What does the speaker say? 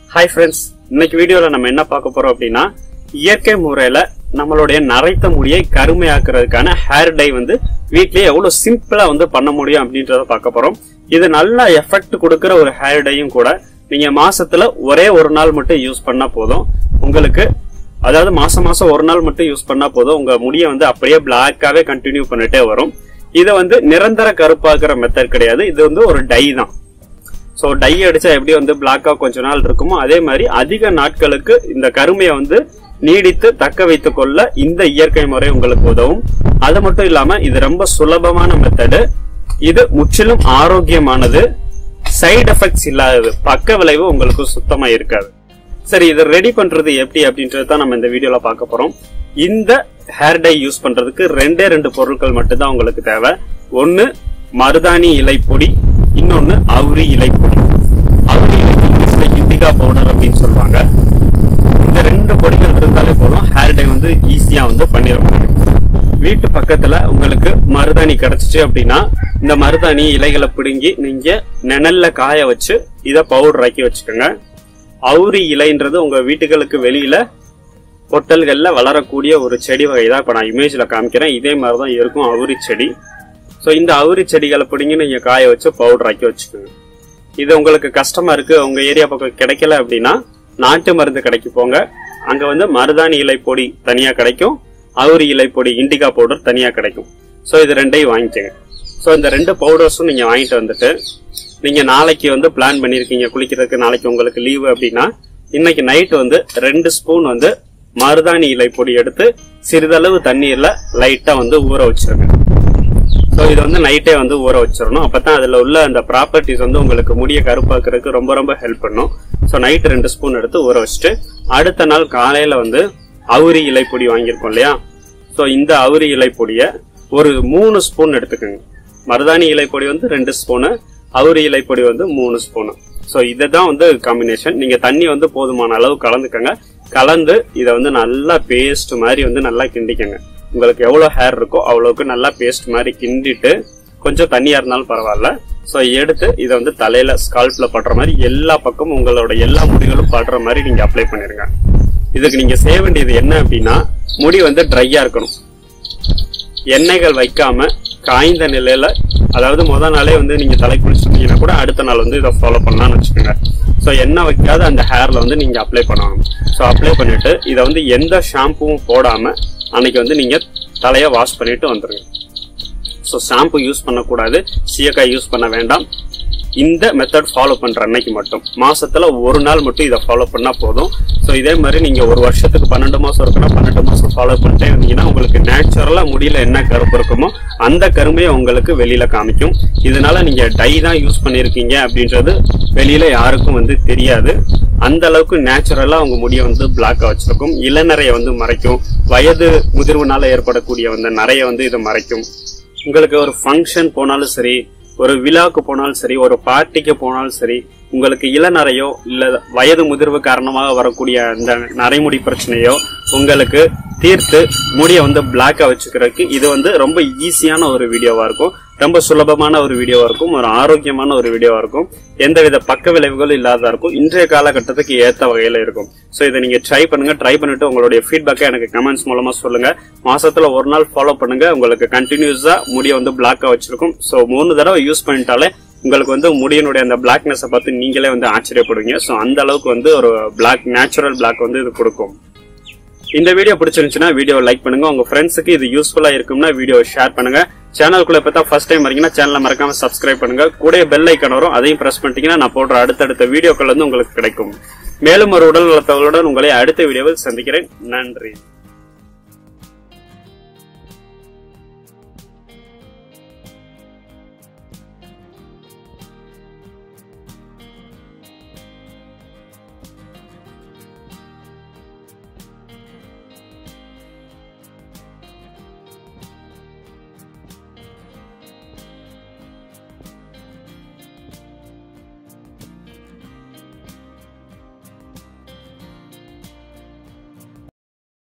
hi friends இன்னைக்கு வீடியோல நம்ம என்ன பார்க்க போறோம் அப்படின்னா இயற்கை முறையில நம்மளுடைய நரைத்த முடியை கருமையாக்குறதுக்கான ஹேர் டை வந்து வீட்லயே எவ்வளவு சிம்பிளா வந்து பண்ண முடியும் அப்படின்றத பார்க்க போறோம் இது நல்ல எஃபெக்ட் கொடுக்கிற ஒரு ஹேர் டையும் கூட நீங்க மாசத்துல ஒரே ஒரு நாள் மட்டும் யூஸ் பண்ணா போதும் உங்களுக்கு அதாவது மாசம் மாசம் ஒரு நாள் மட்டும் யூஸ் பண்ணா போதும் உங்க முடியை வந்து அப்படியே பிளாக்காவே கண்டினியூ பண்ணிட்டே வரும் இதை வந்து நிரந்தர கருப்பாக்குற மெத்தட் கிடையாது இது வந்து ஒரு டை தான் ஸோ டை அடிச்சா எப்படி வந்து பிளாக்கா கொஞ்ச நாள் இருக்குமோ அதே மாதிரி அதிக நாட்களுக்கு இந்த கருமையை வந்து நீடித்து தக்க வைத்துக் கொள்ள இந்த இயற்கை முறை உங்களுக்கு உதவும் அது மட்டும் இல்லாம இது ரொம்ப சுலபமான மெத்தடு இது முற்றிலும் ஆரோக்கியமானது சைடு எஃபெக்ட்ஸ் இல்லாதது பக்க விளைவு உங்களுக்கு சுத்தமா இருக்காது சரி இதை ரெடி பண்றது எப்படி அப்படின்றது தான் நம்ம இந்த வீடியோல பார்க்க போறோம் இந்த ஹேர் டை யூஸ் பண்றதுக்கு ரெண்டே ரெண்டு பொருட்கள் மட்டும்தான் உங்களுக்கு தேவை ஒன்னு மருதாணி இலை பொடி இன்னொன்னு அவுரி இலை பொடி அவுரி இலை இங்கிலீஷ்ல இண்டிகா பவுடர் அப்படின்னு சொல்லுவாங்க இந்த ரெண்டு பொடிகள் இருந்தாலே போதும் ஹேர் டை வந்து ஈஸியா வந்து பண்ணிட முடியும் வீட்டு பக்கத்துல உங்களுக்கு மருதாணி கிடைச்சிச்சு அப்படின்னா இந்த மருதாணி இலைகளை பிடுங்கி நீங்க நிழல்ல காய வச்சு இத பவுடர் ஆக்கி வச்சுக்கோங்க அவுரி இலைன்றது உங்க வீட்டுகளுக்கு வெளியில பொட்டல்கள்ல வளரக்கூடிய ஒரு செடி வகை தான் இப்ப நான் இமேஜ்ல காமிக்கிறேன் இதே மாதிரிதான் இருக்கும் அவுரி செடி ஸோ இந்த அவுரி செடிகளை பிடிங்கி நீங்க காய வச்சு பவுடர் ஆக்கி வச்சுக்கோங்க இது உங்களுக்கு கஷ்டமா இருக்கு உங்க ஏரியா பக்கம் கிடைக்கல அப்படின்னா நாட்டு மருந்து கடைக்கு போங்க அங்க வந்து மருதாணி இலை பொடி தனியா கிடைக்கும் அவுரி இலை பொடி இண்டிகா பவுடர் தனியா கிடைக்கும் ஸோ இது ரெண்டையும் வாங்கிக்கோங்க ஸோ இந்த ரெண்டு பவுடர்ஸும் நீங்க வாங்கிட்டு வந்துட்டு நீங்க நாளைக்கு வந்து பிளான் பண்ணிருக்கீங்க குளிக்கிறதுக்கு நாளைக்கு உங்களுக்கு லீவு அப்படின்னா இன்னைக்கு நைட் வந்து ரெண்டு ஸ்பூன் வந்து மருதாணி இலை பொடி எடுத்து சிறிதளவு தண்ணீர்ல லைட்டா வந்து ஊற வச்சிருங்க ஸோ இது வந்து நைட்டே வந்து ஊற வச்சிடணும் அப்பதான் அதுல உள்ள அந்த ப்ராப்பர்ட்டிஸ் வந்து உங்களுக்கு முடிய கருப்பாக்குறதுக்கு ரொம்ப ரொம்ப ஹெல்ப் பண்ணும் ஸோ நைட் ரெண்டு ஸ்பூன் எடுத்து ஊற வச்சுட்டு அடுத்த நாள் காலையில வந்து அவுரி இலை பொடி வாங்கியிருக்கோம் இல்லையா ஸோ இந்த அவுரி இலை பொடிய ஒரு மூணு ஸ்பூன் எடுத்துக்கோங்க மருதாணி இலை பொடி வந்து ரெண்டு ஸ்பூனு அவுரி இலை பொடி வந்து மூணு ஸ்பூனு ஸோ இதுதான் வந்து காம்பினேஷன் நீங்க தண்ணி வந்து போதுமான அளவு கலந்துக்கங்க கலந்து இதை வந்து நல்லா பேஸ்ட் மாதிரி வந்து நல்லா கிண்டிக்கங்க உங்களுக்கு எவ்வளவு ஹேர் இருக்கோ அவ்வளவுக்கு நல்லா பேஸ்ட் மாதிரி கிண்டிட்டு கொஞ்சம் தண்ணியா இருந்தாலும் பரவாயில்ல ஸோ எடுத்து இதை வந்து தலையில ஸ்கால்ப்ல படுற மாதிரி எல்லா பக்கமும் உங்களோட எல்லா முடிகளும் படுற மாதிரி நீங்க அப்ளை பண்ணிருங்க இதுக்கு நீங்க செய்ய வேண்டியது என்ன அப்படின்னா முடி வந்து ட்ரையா இருக்கணும் எண்ணெய்கள் வைக்காம காய்ந்த நிலையில அதாவது முத நாளே வந்து நீங்க தலை குளிச்சிருந்தீங்கன்னா கூட அடுத்த நாள் வந்து இதை ஃபாலோ பண்ணலாம்னு வச்சுக்கோங்க ஸோ எண்ணெய் வைக்காத அந்த ஹேர்ல வந்து நீங்க அப்ளை பண்ணணும் ஸோ அப்ளை பண்ணிட்டு இதை வந்து எந்த ஷாம்புவும் போடாம அன்னைக்கு வந்து நீங்க தலையை வாஷ் பண்ணிட்டு வந்துருங்க ஸோ ஷாம்பு யூஸ் பண்ணக்கூடாது சீயக்காய் யூஸ் பண்ண வேண்டாம் இந்த மெத்தட் ஃபாலோ பண்ற அன்னைக்கு மட்டும் மாசத்துல ஒரு நாள் மட்டும் இதை ஃபாலோ பண்ணா போதும் ஸோ இதே மாதிரி நீங்க ஒரு வருஷத்துக்கு பன்னெண்டு மாசம் இருக்குன்னா பன்னெண்டு மாசம் ஃபாலோ பண்ணிட்டே இருந்தீங்கன்னா உங்களுக்கு நேச்சுரலா முடியல என்ன கருப்பு இருக்குமோ அந்த கருமையை உங்களுக்கு வெளியில காமிக்கும் இதனால நீங்க டை தான் யூஸ் பண்ணிருக்கீங்க அப்படின்றது வெளியில யாருக்கும் வந்து தெரியாது அந்த அளவுக்கு நேச்சுரலா உங்க முடியை வந்து பிளாக்கா வச்சிருக்கும் இளநரையை வந்து மறைக்கும் வயது முதிர்வுனால ஏற்படக்கூடிய அந்த நரையை வந்து இது மறைக்கும் உங்களுக்கு ஒரு ஃபங்க்ஷன் போனாலும் சரி ஒரு விழாக்கு போனாலும் சரி ஒரு பார்ட்டிக்கு போனாலும் சரி உங்களுக்கு இளநரையோ இல்ல வயது முதிர்வு காரணமாக வரக்கூடிய அந்த நரைமுடி பிரச்சனையோ உங்களுக்கு தீர்த்து முடியை வந்து பிளாக்கா வச்சுக்கிறதுக்கு இது வந்து ரொம்ப ஈஸியான ஒரு வீடியோவா இருக்கும் ரொம்ப சுலபமான ஒரு வீடியோவா இருக்கும் ஒரு ஆரோக்கியமான ஒரு வீடியோவா இருக்கும் எந்தவித பக்க விளைவுகளும் இல்லாத இருக்கும் இன்றைய காலகட்டத்துக்கு ஏத்த வகையில இருக்கும் சோ இதை நீங்க ட்ரை பண்ணுங்க ட்ரை பண்ணிட்டு உங்களுடைய ஃபீட்பேக்கை எனக்கு கமெண்ட்ஸ் மூலமா சொல்லுங்க மாசத்துல ஒரு நாள் ஃபாலோ பண்ணுங்க உங்களுக்கு கண்டினியூஸா முடிய வந்து பிளாக்கா வச்சிருக்கும் சோ மூணு தடவை யூஸ் பண்ணிட்டாலே உங்களுக்கு வந்து முடியினுடைய அந்த பிளாக்னஸை பார்த்து நீங்களே வந்து ஆச்சரியப்படுவீங்க ஸோ அந்த அளவுக்கு வந்து ஒரு பிளாக் நேச்சுரல் பிளாக் வந்து இது கொடுக்கும் இந்த வீடியோ பிடிச்சிருந்துச்சுன்னா வீடியோ லைக் பண்ணுங்க உங்க ஃப்ரெண்ட்ஸுக்கு இது யூஸ்ஃபுல்லா இருக்கும்னா வீடியோ ஷேர் பண்ணுங்க சேனலுக்குள்ள பார்த்தா ஃபர்ஸ்ட் டைம் வரீங்கன்னா சேனலை மறக்காம சப்ஸ்கிரைப் பண்ணுங்க கூட பெல் ஐக்கன் வரும் அதையும் பிரஸ் பண்ணிட்டீங்கன்னா நான் போடுற அடுத்தடுத்த வீடியோக்கள் வந்து உங்களுக்கு கிடைக்கும் மேலும் ஒரு உடல் நலத்தவர்களுடன் உங்களை அடுத்த வீடியோவில் சந்திக்கிறேன் நன்றி